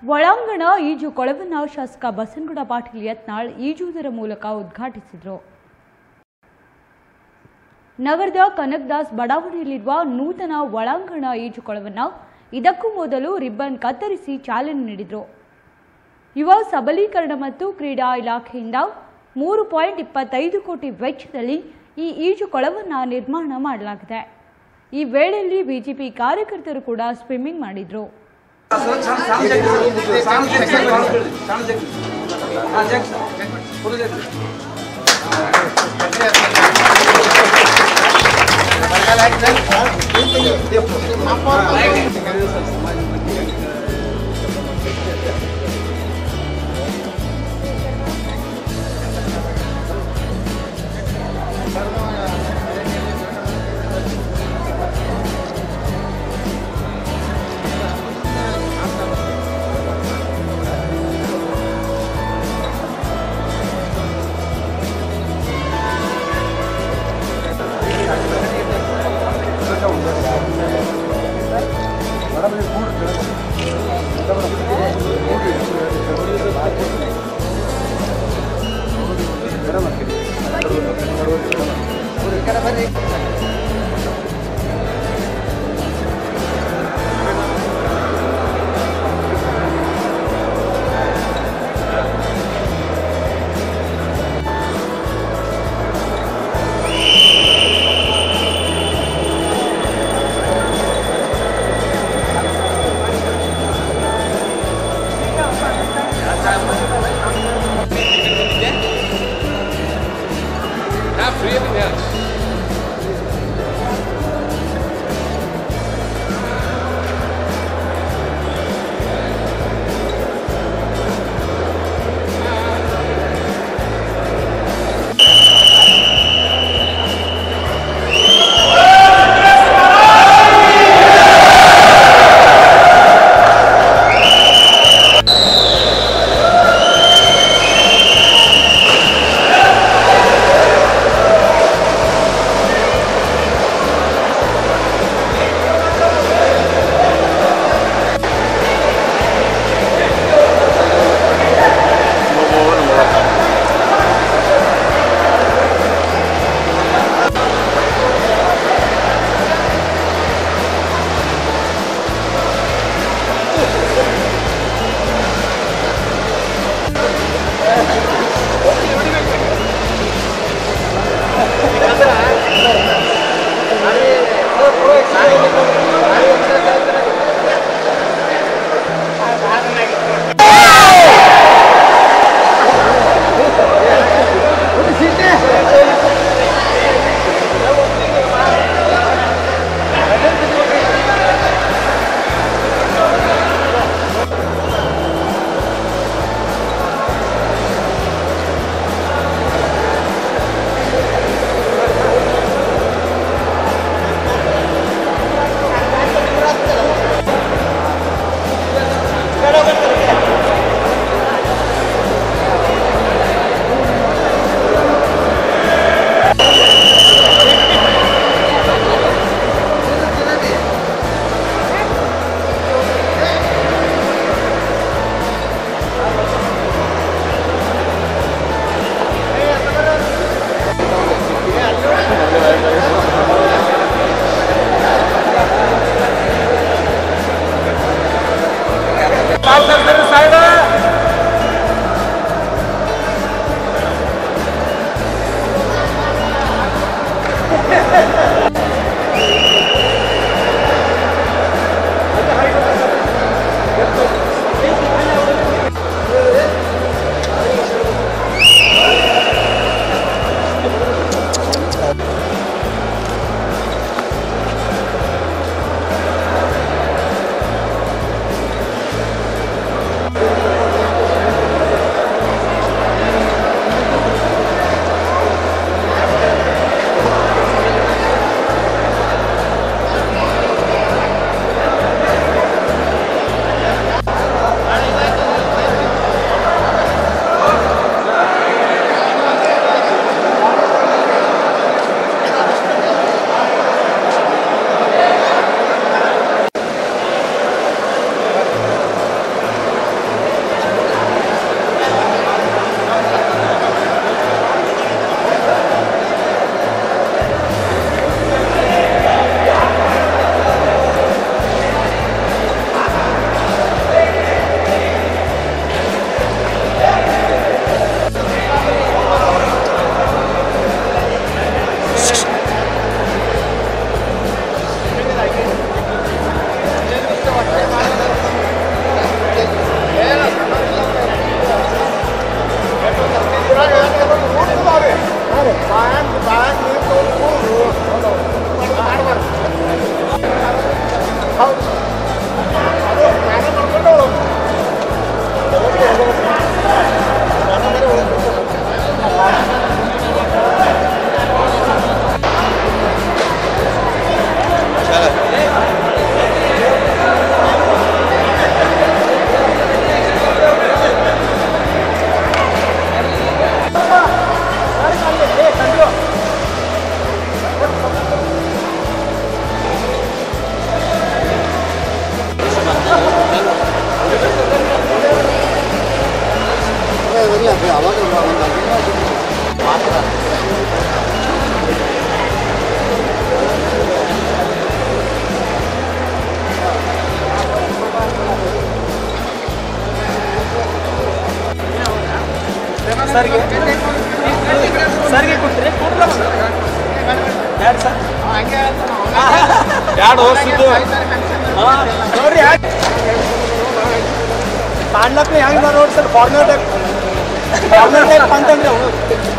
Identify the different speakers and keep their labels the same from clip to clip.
Speaker 1: ಒಳಾಂಗಣ ಈಜು ಕೊಳವನ್ನ ಶಾಸಕ ಬಸನಗೌಡ ಪಾಟೀಲ್ ಯತ್ನಾಳ್ ಈಜುವುದರ ಮೂಲಕ ಉದ್ಘಾಟಿಸಿದರು ನಗರದ ಕನಕದಾಸ್ ಬಡಾವಣೆಯಲ್ಲಿರುವ ನೂತನ ಒಳಾಂಗಣ ಈಜುಕೊಳವನ್ನ ಇದಕ್ಕೂ ಮೊದಲು ರಿಬ್ಬನ್ ಕತ್ತರಿಸಿ ಚಾಲನೆ ನೀಡಿದರು ಯುವ ಸಬಲೀಕರಣ ಮತ್ತು ಕ್ರೀಡಾ ಇಲಾಖೆಯಿಂದ ಮೂರು ಪಾಯಿಂಟ್ ಇಪ್ಪತ್ತೈದು ಕೋಟಿ ವೆಚ್ಚದಲ್ಲಿ ಈ ಈಜುಕೊಳವನ್ನು ನಿರ್ಮಾಣ ಮಾಡಲಾಗಿದೆ ಈ ವೇಳೆಯಲ್ಲಿ ಬಿಜೆಪಿ ಕಾರ್ಯಕರ್ತರು ಕೂಡ ಸ್ವಿಮ್ಮಿಂಗ್ ಮಾಡಿದ್ರು
Speaker 2: Ja, früher im Herbst.
Speaker 3: ಸರ್ಗೆ ಸರ್ಗೆ ಕೊಡ್ತೀರಿ ಯಾರು ಸರ್
Speaker 2: ಎರಡು ವರ್ಷದ್ದು
Speaker 3: ನೋಡ್ರಿ ಯಾಕೆ ಕಾಣ್ಲಕ್ಕ ಹೆಂಗೆ ನೋಡಿ sir farmer type farmer type ಅಂತಂದ್ರೆ ಅವು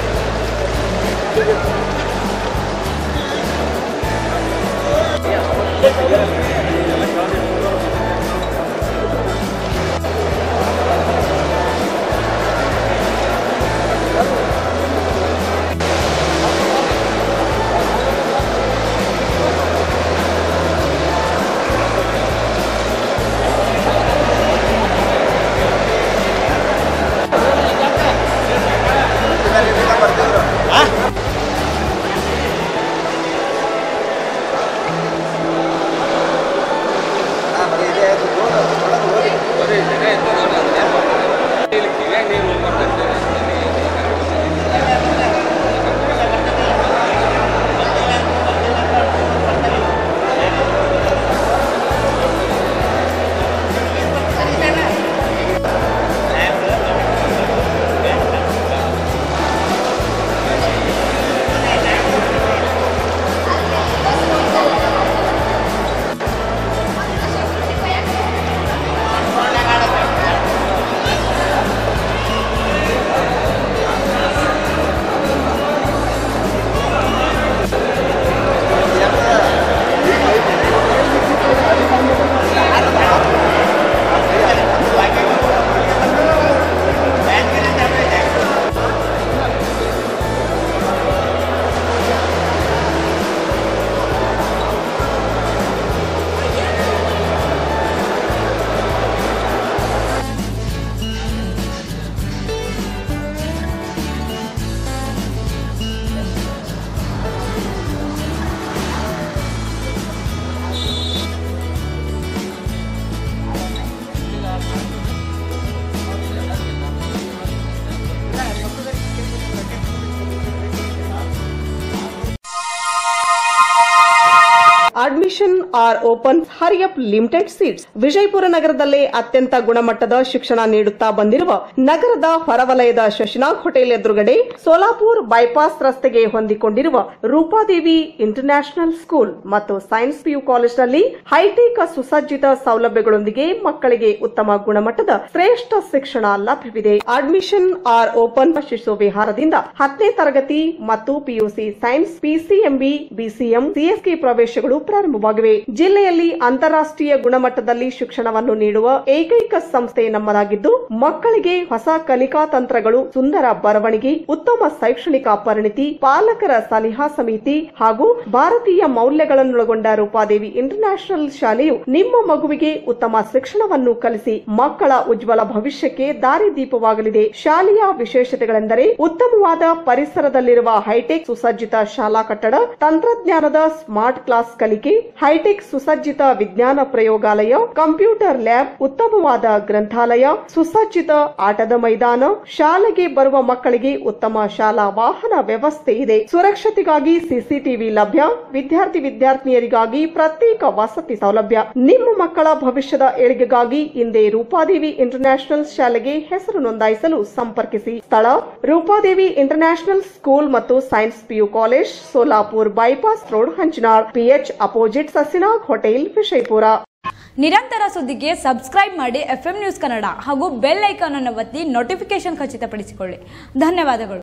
Speaker 4: admission are open hurry up limited seats Vijayapura ನಗರದಲ್ಲೇ ಅತ್ಯಂತ ಗುಣಮಟ್ಟದ ಶಿಕ್ಷಣ ನೀಡುತ್ತಾ ಬಂದಿರುವ ನಗರದ ಹೊರವಲಯದ ಶಶಿನಾಗ್ ಹೋಟೆಲ್ ಎದುರುಗಡೆ ಸೋಲಾಪುರ್ ಬೈಪಾಸ್ ರಸ್ತೆಗೆ ಹೊಂದಿಕೊಂಡಿರುವ ರೂಪಾದೇವಿ ಇಂಟರ್ನ್ಯಾಷನಲ್ ಸ್ಕೂಲ್ ಮತ್ತು ಸೈನ್ಸ್ ಪಿಯು ಕಾಲೇಜಿನಲ್ಲಿ ಹೈಟೆಕ್ ಸುಸಜ್ಜಿತ ಸೌಲಭ್ಯಗಳೊಂದಿಗೆ ಮಕ್ಕಳಿಗೆ ಉತ್ತಮ ಗುಣಮಟ್ಟದ ಶ್ರೇಷ್ಠ ಶಿಕ್ಷಣ ಲಭ್ಯವಿದೆ ಅಡ್ಮಿಷನ್ ಆರ್ ಓಪನ್ ಶಿಶು ವಿಹಾರದಿಂದ ಹತ್ತನೇ ತರಗತಿ ಮತ್ತು PUC science PCMB BCM CSK ಪ್ರವೇಶಗಳು ಪ್ರಾರಂಭವಾಗಿವೆ ಜಿಲ್ಲೆಯಲ್ಲಿ ಅಂತಾರಾಷ್ಟ್ರೀಯ ಗುಣಮಟ್ಟದಲ್ಲಿ ಶಿಕ್ಷಣವನ್ನು ನೀಡುವ ಏಕೈಕ ಸಂಸ್ಥೆ ನಮ್ಮದಾಗಿದ್ದು ಮಕ್ಕಳಿಗೆ ಹೊಸ ಕಲಿಕಾ ತಂತ್ರಗಳು ಸುಂದರ ಬರವಣಿಗೆ ಉತ್ತಮ ಶೈಕ್ಷಣಿಕ ಪರಿಣಿತಿ ಪಾಲಕರ ಸಲಹಾ ಸಮಿತಿ ಹಾಗೂ ಭಾರತೀಯ ಮೌಲ್ಯಗಳನ್ನೊಳಗೊಂಡ ರೂಪಾದೇವಿ ಇಂಟರ್ನ್ಯಾಷನಲ್ ಶಾಲೆಯು ನಿಮ್ಮ ಮಗುವಿಗೆ ಉತ್ತಮ ಶಿಕ್ಷಣವನ್ನು ಕಲಿಸಿ ಮಕ್ಕಳ ಉಜ್ವಲ ಭವಿಷ್ಯಕ್ಕೆ ದಾರಿದೀಪವಾಗಲಿದೆ ಶಾಲೆಯ ವಿಶೇಷತೆಗಳೆಂದರೆ ಉತ್ತಮವಾದ ಪರಿಸರದಲ್ಲಿರುವ ಹೈಟೆಕ್ ಸುಸಜ್ಜಿತ ಶಾಲಾ ಕಟ್ಟಡ ತಂತ್ರಜ್ಞಾನದ ಸ್ಮಾರ್ಟ್ ಕ್ಲಾಸ್ ಕಲಿಕೆ ಹೈಟೆಕ್ ಸುಸಜ್ಜಿತ ವಿಜ್ಞಾನ ಪ್ರಯೋಗಾಲಯ ಕಂಪ್ಯೂಟರ್ ಲ್ಯಾಬ್ ಉತ್ತಮವಾದ ಗ್ರಂಥಾಲಯ ಸುಸಜ್ಜಿತ ಆಟದ ಮೈದಾನ ಶಾಲೆಗೆ ಬರುವ ಮಕ್ಕಳಿಗೆ ಉತ್ತಮ ಶಾಲಾ ವಾಹನ ವ್ಯವಸ್ಥೆ ಇದೆ ಸುರಕ್ಷತೆಗಾಗಿ ಸಿಸಿಟಿವಿ ಲಭ್ಯ ವಿದ್ಯಾರ್ಥಿ ವಿದ್ಯಾರ್ಥಿನಿಯರಿಗಾಗಿ ಪ್ರತ್ಯೇಕ ವಸತಿ ಸೌಲಭ್ಯ ನಿಮ್ಮ ಮಕ್ಕಳ ಭವಿಷ್ಯದ ಏಳಿಗೆಗಾಗಿ ಹಿಂದೆ ರೂಪಾದೇವಿ ಇಂಟರ್ನ್ಯಾಷನಲ್ ಶಾಲೆಗೆ ಹೆಸರು ನೋಂದಾಯಿಸಲು ಸಂಪರ್ಕಿಸಿ ಸ್ಥಳ ರೂಪಾದೇವಿ ಇಂಟರ್ನ್ಯಾಷನಲ್ ಸ್ಕೂಲ್ ಮತ್ತು science PU college Solapur bypass road Hanchinal PH opposite ಸಸಿನಾಗ್ ಹೋಟೆಲ್ ವಿಜಯಪುರ
Speaker 1: ನಿರಂತರ ಸುದ್ದಿಗೆ ಸಬ್ಸ್ಕ್ರೈಬ್ ಮಾಡಿ ಎಫ್ ನ್ಯೂಸ್ ಕನ್ನಡ ಹಾಗೂ ಬೆಲ್ ಐಕಾನ್ ಅನ್ನು ಒತ್ತಿ ನೋಟಿಫಿಕೇಶನ್ ಖಚಿತಪಡಿಸಿಕೊಳ್ಳಿ ಧನ್ಯವಾದಗಳು